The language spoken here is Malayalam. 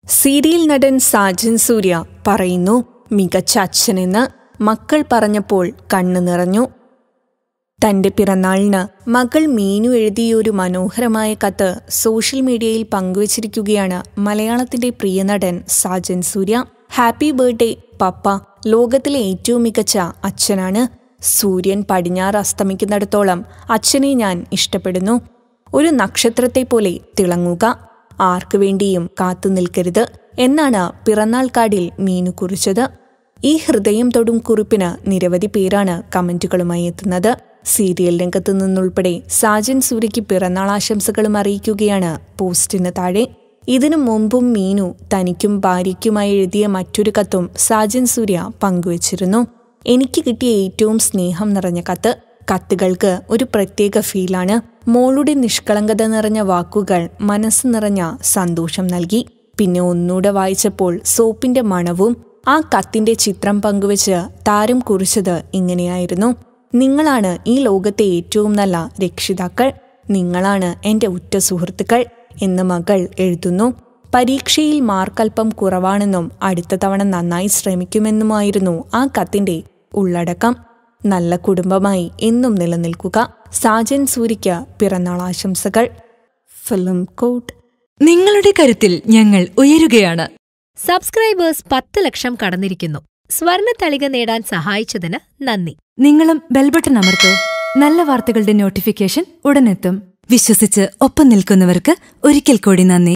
സീരിയൽ നടൻ സാജൻ സൂര്യ പറയുന്നു മികച്ച അച്ഛനെന്ന് മക്കൾ പറഞ്ഞപ്പോൾ കണ്ണു നിറഞ്ഞു തന്റെ പിറന്നാളിന് മകൾ മീനു എഴുതിയ ഒരു മനോഹരമായ കത്ത് സോഷ്യൽ മീഡിയയിൽ പങ്കുവച്ചിരിക്കുകയാണ് മലയാളത്തിന്റെ പ്രിയ നടൻ Sajan Surya happy birthday papa ലോകത്തിലെ ഏറ്റവും മികച്ച അച്ഛനാണ് സൂര്യൻ പടിഞ്ഞാറ് അസ്തമിക്കുന്നിടത്തോളം അച്ഛനെ ഞാൻ ഇഷ്ടപ്പെടുന്നു ഒരു നക്ഷത്രത്തെ പോലെ തിളങ്ങുക ആർക്കു വേണ്ടിയും കാത്തു നിൽക്കരുത് എന്നാണ് പിറന്നാൾ കാർഡിൽ മീനു കുറിച്ചത് ഈ ഹൃദയം തൊടും കുറിപ്പിന് നിരവധി പേരാണ് കമന്റുകളുമായി എത്തുന്നത് സീരിയൽ രംഗത്തു നിന്നുൾപ്പെടെ സാജൻ സൂര്യയ്ക്ക് പിറന്നാൾ ആശംസകളും അറിയിക്കുകയാണ് പോസ്റ്റിന് താഴെ ഇതിനു മുമ്പും മീനു തനിക്കും ഭാര്യയ്ക്കുമായി എഴുതിയ മറ്റൊരു കത്തും സാജൻ സൂര്യ പങ്കുവച്ചിരുന്നു എനിക്ക് കിട്ടിയ ഏറ്റവും സ്നേഹം നിറഞ്ഞ കത്ത് കത്തുകൾക്ക് ഒരു പ്രത്യേക ഫീലാണ് മോളുടെ നിഷ്കളങ്കത നിറഞ്ഞ വാക്കുകൾ മനസ്സ് നിറഞ്ഞ സന്തോഷം നൽകി പിന്നെ ഒന്നൂടെ വായിച്ചപ്പോൾ സോപ്പിന്റെ മണവും ആ കത്തിന്റെ ചിത്രം പങ്കുവച്ച് താരം കുറിച്ചത് ഇങ്ങനെയായിരുന്നു നിങ്ങളാണ് ഈ ലോകത്തെ ഏറ്റവും നല്ല രക്ഷിതാക്കൾ നിങ്ങളാണ് എന്റെ ഉറ്റ സുഹൃത്തുക്കൾ എന്ന് മകൾ എഴുതുന്നു പരീക്ഷയിൽ മാർക്കൽപ്പം കുറവാണെന്നും അടുത്ത തവണ നന്നായി ശ്രമിക്കുമെന്നുമായിരുന്നു ആ കത്തിന്റെ ഉള്ളടക്കം നല്ല കുടുംബമായി എന്നും നിലനിൽക്കുക സാജൻ സൂര്യയ്ക്ക് പിറന്നാൾ ആശംസകൾ ഫിലിം കോട്ട് നിങ്ങളുടെ കരുത്തിൽ ഞങ്ങൾ ഉയരുകയാണ് സബ്സ്ക്രൈബേഴ്സ് പത്ത് ലക്ഷം കടന്നിരിക്കുന്നു സ്വർണ തളിക നേടാൻ സഹായിച്ചതിന് നന്ദി നിങ്ങളും ബെൽബട്ടൺ അമർത്തോ നല്ല വാർത്തകളുടെ നോട്ടിഫിക്കേഷൻ ഉടനെത്തും വിശ്വസിച്ച് ഒപ്പം നിൽക്കുന്നവർക്ക് ഒരിക്കൽ കൂടി നന്ദി